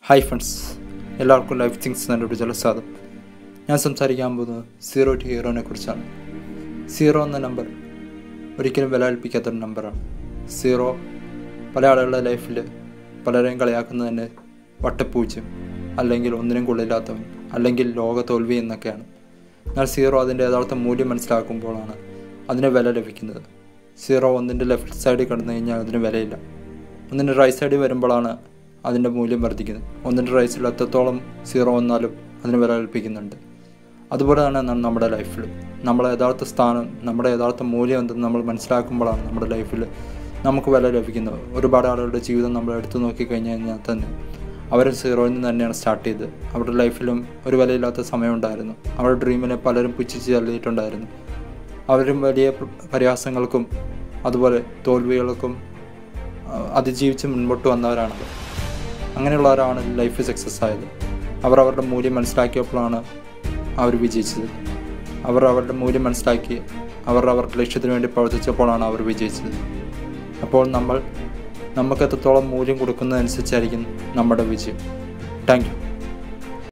hi friends എല്ലാവർക്കും life things എന്നൊരു ജലസാദം ഞാൻ സംസാരിക്കാൻ പോകുന്നത് സീറോ ടു ഹീറോനെ കുറിച്ചാണ് സീറോ എന്ന നമ്പർ ഒരിക്കലും വില കൽപ്പിക്കാത്തൊരു നമ്പറാണ് സീറോ പല ആളുകളുടെ ലൈഫിൽ പലരെയും കളിയാക്കുന്നത് തന്നെ വട്ടപ്പൂജ്യം അല്ലെങ്കിൽ ഒന്നിനും കൊള്ളില്ലാത്തവൻ അല്ലെങ്കിൽ ലോക തോൽവി എന്നൊക്കെയാണ് എന്നാൽ സീറോ അതിൻ്റെ യഥാർത്ഥ മൂല്യം മനസ്സിലാക്കുമ്പോഴാണ് അതിന് വില ലഭിക്കുന്നത് സീറോ ഒന്നിൻ്റെ ലെഫ്റ്റ് സൈഡിൽ കിടന്നു കഴിഞ്ഞാൽ അതിന് വിലയില്ല ഒന്നിൻ്റെ റൈറ്റ് സൈഡിൽ വരുമ്പോഴാണ് അതിൻ്റെ മൂല്യം വർദ്ധിക്കുന്നത് ഒന്നിൻ്റെ റൈറ്റ് സൈഡിൽ എത്രത്തോളം സീറോ വന്നാലും അതിന് വില കൽപ്പിക്കുന്നുണ്ട് അതുപോലെ തന്നെ ന- നമ്മുടെ ലൈഫിൽ നമ്മുടെ യഥാർത്ഥ സ്ഥാനം നമ്മുടെ യഥാർത്ഥ മൂല്യം എന്തെന്ന് നമ്മൾ മനസ്സിലാക്കുമ്പോഴാണ് നമ്മുടെ ലൈഫിൽ നമുക്ക് വില ലഭിക്കുന്നത് ഒരുപാട് ആളുകളുടെ ജീവിതം നമ്മൾ എടുത്തു നോക്കിക്കഴിഞ്ഞ് കഴിഞ്ഞാൽ തന്നെ അവരും സീറോയിൽ നിന്ന് തന്നെയാണ് സ്റ്റാർട്ട് ചെയ്തത് അവരുടെ ലൈഫിലും ഒരു വിലയില്ലാത്ത സമയമുണ്ടായിരുന്നു അവരുടെ ഡ്രീമിനെ പലരും പുച്ഛിച്ച് തള്ളിയിട്ടുണ്ടായിരുന്നു അവരും വലിയ പ്ര- പ്രയാസങ്ങൾക്കും അതുപോലെ തോൽവികൾക്കും ആ, അതിജീവിച്ച് മുൻപോട്ട് വന്നവരാണത് അങ്ങനെയുള്ളവരാണ് ലൈഫ് സക്സസ് ആയത് അവർ അവരുടെ മൂല്യം മനസ്സിലാക്കിയപ്പോഴാണ് അവർ വിജയിച്ചത് അവർ അവരുടെ മൂല്യം മനസ്സിലാക്കി അവർ അവരുടെ ലക്ഷ്യത്തിന് വേണ്ടി പ്രവർത്തിച്ചപ്പോഴാണ് അവർ വിജയിച്ചത് അപ്പോൾ നമ്മൾ നമുക്ക് എത്രത്തോളം മൂല്യം കൊടുക്കുന്നതനുസരിച്ചായിരിക്കും നമ്മുടെ വിജയം താങ്ക് യു